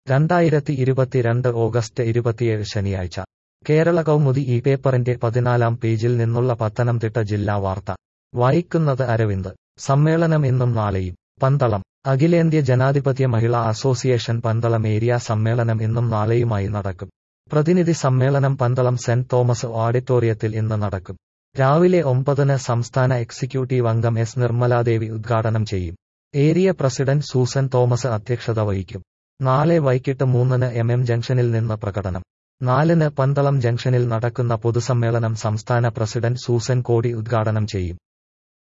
രണ്ടായിരത്തി ഇരുപത്തിരണ്ട് ഓഗസ്റ്റ് ഇരുപത്തിയേഴ് ശനിയാഴ്ച കേരള കൗമുദി ഈ പേപ്പറിന്റെ പതിനാലാം പേജിൽ നിന്നുള്ള പത്തനംതിട്ട ജില്ലാ വാർത്ത വായിക്കുന്നത് അരവിന്ദ് സമ്മേളനം ഇന്നും നാളെയും പന്തളം അഖിലേന്ത്യ ജനാധിപത്യ മഹിളാ അസോസിയേഷൻ പന്തളം ഏരിയ സമ്മേളനം ഇന്നും നാളെയുമായി നടക്കും പ്രതിനിധി സമ്മേളനം പന്തളം സെന്റ് തോമസ് ഓഡിറ്റോറിയത്തിൽ ഇന്ന് നടക്കും രാവിലെ ഒമ്പതിന് സംസ്ഥാന എക്സിക്യൂട്ടീവ് അംഗം എസ് നിർമ്മലാദേവി ഉദ്ഘാടനം ചെയ്യും ഏരിയ പ്രസിഡന്റ് സൂസൻ തോമസ് അധ്യക്ഷത വഹിക്കും നാളെ വൈകിട്ട് മൂന്നിന് എം എം ജംഗ്ഷനിൽ നിന്ന് പ്രകടനം നാലിന് പന്തളം ജംഗ്ഷനിൽ നടക്കുന്ന പൊതുസമ്മേളനം സംസ്ഥാന പ്രസിഡന്റ് സൂസൻ കോടി ഉദ്ഘാടനം ചെയ്യും